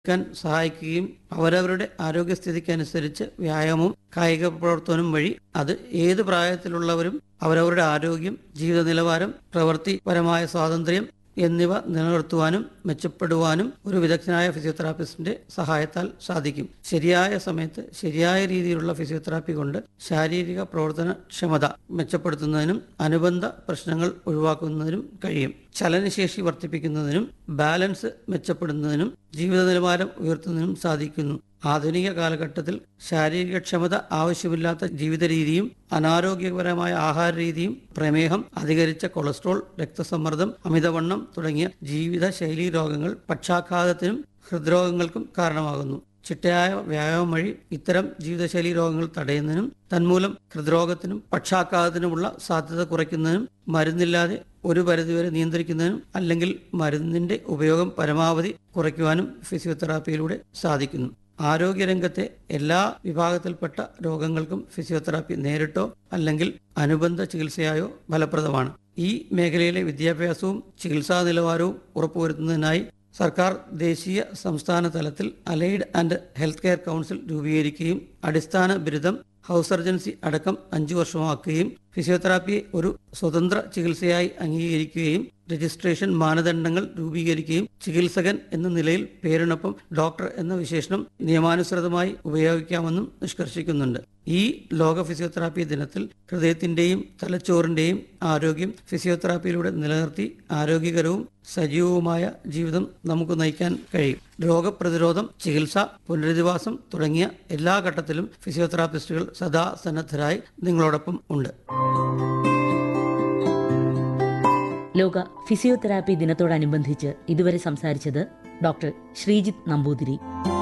ക്കാൻ സഹായിക്കുകയും അവരവരുടെ ആരോഗ്യസ്ഥിതിക്കനുസരിച്ച് വ്യായാമവും കായിക പ്രവർത്തനവും വഴി അത് ഏത് പ്രായത്തിലുള്ളവരും അവരവരുടെ ആരോഗ്യം ജീവിത നിലവാരം പ്രവൃത്തിപരമായ സ്വാതന്ത്ര്യം എന്നിവ നിലനിർത്തുവാനും മെച്ചപ്പെടുവാനും ഒരു വിദഗ്ധനായ ഫിസിയോതെറാപ്പിസ്റ്റിന്റെ സഹായത്താൽ സാധിക്കും ശരിയായ സമയത്ത് ശരിയായ രീതിയിലുള്ള ഫിസിയോതെറാപ്പി കൊണ്ട് ശാരീരിക പ്രവർത്തനക്ഷമത മെച്ചപ്പെടുത്തുന്നതിനും അനുബന്ധ പ്രശ്നങ്ങൾ ഒഴിവാക്കുന്നതിനും കഴിയും ചലനശേഷി വർദ്ധിപ്പിക്കുന്നതിനും ബാലൻസ് മെച്ചപ്പെടുന്നതിനും ജീവിത നിലവാരം ഉയർത്തുന്നതിനും സാധിക്കുന്നു ആധുനിക കാലഘട്ടത്തിൽ ശാരീരികക്ഷമത ആവശ്യമില്ലാത്ത ജീവിത രീതിയും അനാരോഗ്യപരമായ ആഹാര രീതിയും പ്രമേഹം അധികരിച്ച കൊളസ്ട്രോൾ രക്തസമ്മർദ്ദം അമിതവണ്ണം തുടങ്ങിയ ജീവിതശൈലീ രോഗങ്ങൾ പക്ഷാഘാതത്തിനും ഹൃദ്രോഗങ്ങൾക്കും കാരണമാകുന്നു ചിട്ടയായ വ്യായാമം വഴി ഇത്തരം ജീവിതശൈലീ രോഗങ്ങൾ തടയുന്നതിനും തന്മൂലം ഹൃദ്രോഗത്തിനും പക്ഷാഘാതത്തിനുമുള്ള സാധ്യത കുറയ്ക്കുന്നതിനും മരുന്നില്ലാതെ ഒരു പരിധിവരെ നിയന്ത്രിക്കുന്നതിനും അല്ലെങ്കിൽ മരുന്നിന്റെ ഉപയോഗം പരമാവധി കുറയ്ക്കുവാനും ഫിസിയോതെറാപ്പിയിലൂടെ സാധിക്കുന്നു ആരോഗ്യരംഗത്തെ എല്ലാ വിഭാഗത്തിൽപ്പെട്ട രോഗങ്ങൾക്കും ഫിസിയോതെറാപ്പി നേരിട്ടോ അല്ലെങ്കിൽ അനുബന്ധ ചികിത്സയായോ ഫലപ്രദമാണ് ഈ മേഖലയിലെ വിദ്യാഭ്യാസവും ചികിത്സാ നിലവാരവും ഉറപ്പുവരുത്തുന്നതിനായി സർക്കാർ ദേശീയ സംസ്ഥാന തലത്തിൽ allied and health care council രൂപീകരിക്കുകയും അടിസ്ഥാന ബിരുദം ഹൗസ് സർജൻസി അടക്കം അഞ്ചു വർഷമാക്കുകയും ഫിസിയോതെറാപ്പിയെ ഒരു സ്വതന്ത്ര ചികിത്സയായി അംഗീകരിക്കുകയും രജിസ്ട്രേഷൻ മാനദണ്ഡങ്ങൾ രൂപീകരിക്കുകയും ചികിത്സകൻ എന്ന നിലയിൽ പേരിനൊപ്പം ഡോക്ടർ എന്ന വിശേഷണം നിയമാനുസൃതമായി ഉപയോഗിക്കാമെന്നും നിഷ്കർഷിക്കുന്നുണ്ട് ഈ ലോക ഫിസിയോതെറാപ്പി ദിനത്തിൽ ഹൃദയത്തിന്റെയും തലച്ചോറിന്റെയും ആരോഗ്യം ഫിസിയോതെറാപ്പിയിലൂടെ നിലനിർത്തി ആരോഗ്യകരവും സജീവവുമായ ജീവിതം നമുക്ക് നയിക്കാൻ കഴിയും രോഗപ്രതിരോധം ചികിത്സ പുനരധിവാസം തുടങ്ങിയ എല്ലാ ഘട്ടത്തിലും ഫിസിയോതെറാപ്പിസ്റ്റുകൾ സദാ സന്നദ്ധരായി നിങ്ങളോടൊപ്പം ഉണ്ട് ലോക ഫിസിയോതെറാപ്പി ദിനത്തോടനുബന്ധിച്ച് ഇതുവരെ സംസാരിച്ചത് ഡോക്ടർ ശ്രീജിത്ത് നമ്പൂതിരി